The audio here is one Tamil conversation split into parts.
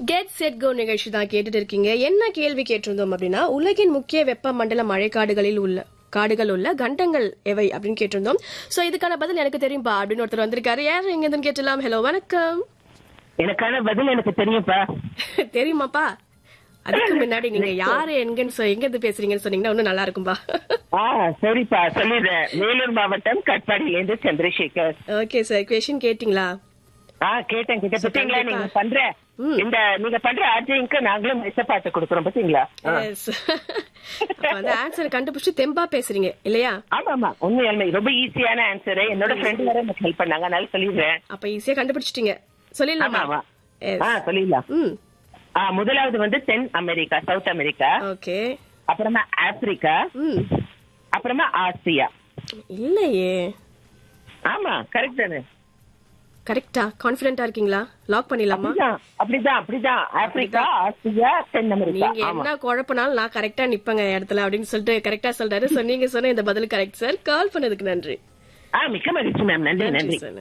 கெட் செட் கோ நிகழ்ச்சி தான் கேட்டுட்டு இருக்கீங்க என்ன கேள்வி கேட்டிருந்தோம் அப்படின்னா உலகின் முக்கிய வெப்ப மண்டல மழைக்காடுகளில் உள்ள காடுகள் உள்ள கண்டங்கள் எவை அப்படின்னு கேட்டிருந்தோம் சோ இதுக்கான பதில் எனக்கு தெரியும்பா அப்படின்னு ஒருத்தர் வந்திருக்காரு யார் எங்க இருந்து கேட்டலாம் ஹலோ வணக்கம் எனக்கான பதில் எனக்கு தெரியும்ப்பா தெரியுமாப்பா அதுக்கு முன்னாடி நீங்க யாரு எங்கன்னு சொ- எங்க இருந்து பேசுறீங்கன்னு சொன்னீங்கன்னா இன்னும் நல்லா இருக்கும்பா ஆ சரிப்பா சொல்லிடுறேன் வேலூர் மாவட்டம் கட்பாடியில இருந்து சந்திரசேகர் ஓகே சார் கொஷின் கேட்டிங்களா ஆ கேட்டேன் கிட்ட பாத்தீங்களா கண்டிப்பா. நீங்க பண்ற ம். இந்த நீங்க பண்ற ஆர்ஜிங்க்கு நாங்களும் மெச பாத்து கொடுக்குறோம் பாத்தீங்களா ஆ. Yes. அப்ப அந்த ஆன்சர் கண்டுபிடிச்சு தெம்பா பேசுறீங்க இல்லையா ஆமா ஆமா உண்மையாலுமே ரொம்ப ஈஸியான ஆன்சர் என்னோட ஃப்ரெண்ட் வேற எனக்கு ஹெல்ப் பண்ணாங்க அதனால சொல்லிடுறேன் அப்ப ஈஸியா கண்டுபிடிச்சிட்டீங்க ஆமா சொல்லிடலாமா ஆமா Yes. ஆ சொல்லிடலாம் ம் ஆ முதலாவது வந்து தென் அமெரிக்கா சவுத் அமெரிக்கா ஓகே அப்புறமா ஆப்பிரிக்கா ம் அப்புறமா ஆசியா இல்லையே ஆமா கரெக்ட் தானே கரெக்டா கான்பிடண்டா இருக்கீங்களா லாக் பண்ணிடலாமா அப்படிதான் அப்படிதான் அப்படிதான் ஆப்பிரிக்கா ஆசியா தென் அமெரிக்கா நீங்க ஆமா என்ன குழப்பினாலும் நான் கரெக்டா நிப்பேங்க இடத்துல அப்படின்னு சொல்லிட்டு கரெக்டா சொல்றாரு சோ நீங்க சொன்ன இந்த பதில் கரெக்ட் சார் கால் பண்ணதுக்கு நன்றி ஆ மிக்க மகிழ்ச்சி மேம் நன்றி நன்றி சார்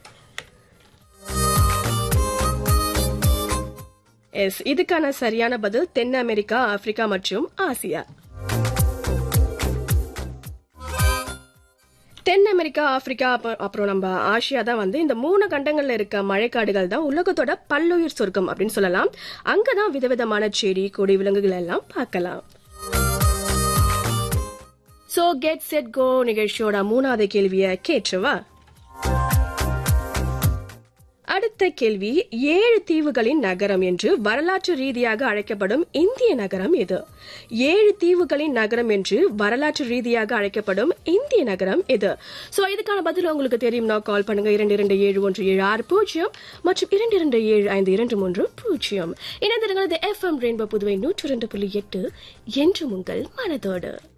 எஸ் இதுக்கான சரியான பதில் தென் அமெரிக்கா ஆப்பிரிக்கா மற்றும் ஆசியா தென் அமெரிக்கா ஆப்பிரிக்கா அப்ப- அப்புறம் நம்ம ஆசியா தான் வந்து இந்த மூணு கண்டங்கள்ல இருக்க மழைக்காடுகள் தான் உலகத்தோட பல்லுயிர் சொர்க்கம் அப்படின்னு சொல்லலாம் அங்கதான் விதவிதமான செடி கொடி விலங்குகள் எல்லாம் பார்க்கலாம் சோ கெட் செட் கோ நிகழ்ச்சியோட மூணாவது கேள்விய கேட்டுவா அடுத்த கேள்வி ஏழு தீவுகளின் நகரம் என்று வரலாற்று ரீதியாக அழைக்கப்படும் இந்திய நகரம் எது ஏழு தீவுகளின் நகரம் என்று வரலாற்று ரீதியாக அழைக்கப்படும் இந்திய நகரம் எது சோ இதுக்கான பதில் உங்களுக்கு தெரியும்னா கால் பண்ணுங்க இரண்டு இரண்டு ஏழு ஒன்று ஏழு ஆறு பூஜ்ஜியம் மற்றும் இரண்டு இரண்டு ஏழு ஐந்து இரண்டு மூன்று பூஜ்ஜியம் இணைந்திருங்கள் எஃப்எம் ரெயின்போ புதுவை நூற்றி இரண்டு புள்ளி எட்டு என்று உங்கள் மனதோடு